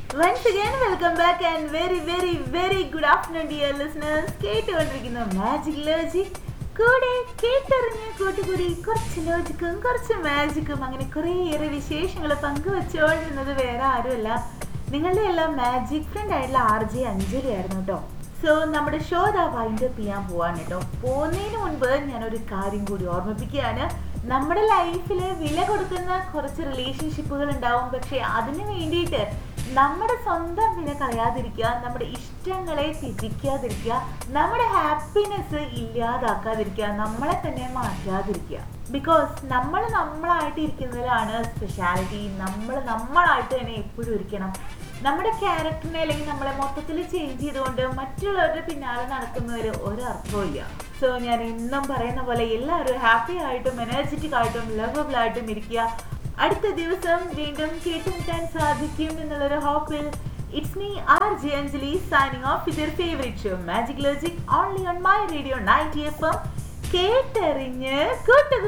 Once again, welcome back and very, very, very good afternoon, dear listeners. കേട്ടുകൊണ്ടിരിക്കുന്ന magic logic കൂടെ കേട്ടറിഞ്ഞ് കൂട്ടുകൂടി കുറച്ച് ലോജിക്കും കുറച്ച് മാജിക്കും അങ്ങനെ കുറേയേറെ വിശേഷങ്ങൾ പങ്കുവെച്ചുകൊണ്ടിരുന്നത് വേറെ ആരുമല്ല നിങ്ങളുടെ എല്ലാം മാജിക് ഫ്രണ്ട് ആയിട്ടുള്ള ആർ ജെ അഞ്ജലി ആയിരുന്നു കേട്ടോ സോ നമ്മുടെ ഷോ ദാ വൈൻഡ് അപ്പ് ചെയ്യാൻ പോവാണ് കേട്ടോ പോകുന്നതിന് മുൻപ് ഞാനൊരു കാര്യം കൂടി ഓർമ്മിപ്പിക്കുകയാണ് നമ്മുടെ ലൈഫിൽ വില കൊടുക്കുന്ന കുറച്ച് റിലേഷൻഷിപ്പുകൾ ഉണ്ടാവും പക്ഷെ അതിന് വേണ്ടിയിട്ട് നമ്മുടെ സ്വന്തം വില കളയാതിരിക്കുക നമ്മുടെ ഇഷ്ടങ്ങളെ ത്യജിക്കാതിരിക്കുക നമ്മുടെ ഹാപ്പിനെസ് ഇല്ലാതാക്കാതിരിക്കുക നമ്മളെ തന്നെ മാറ്റാതിരിക്കുക ബിക്കോസ് നമ്മൾ നമ്മളായിട്ട് ഇരിക്കുന്നതിലാണ് സ്പെഷ്യാലിറ്റി നമ്മൾ നമ്മളായിട്ട് തന്നെ എപ്പോഴും ഇരിക്കണം നമ്മുടെ ക്യാരക്ടറിനെ അല്ലെങ്കിൽ നമ്മളെ മൊത്തത്തിൽ ചേഞ്ച് ചെയ്തുകൊണ്ട് മറ്റുള്ളവരുടെ പിന്നാലെ നടക്കുന്നതിൽ ഒരർത്ഥവും ഇല്ല സോ ഞാൻ എന്നും പറയുന്ന പോലെ എല്ലാവരും ഹാപ്പി ആയിട്ടും എനർജറ്റിക് ആയിട്ടും ലവബിൾ ആയിട്ടും ഇരിക്കുക അടുത്ത ദിവസം വീണ്ടും കേട്ടുമുട്ടാൻ സാധിക്കും എന്നുള്ളൊരു ഹോപ്പിൽ it's me R J Anjali signing off with your favourite show magic logic only on my radio ninety F M കേട്ടറിഞ്ഞ് കൂട്ടുക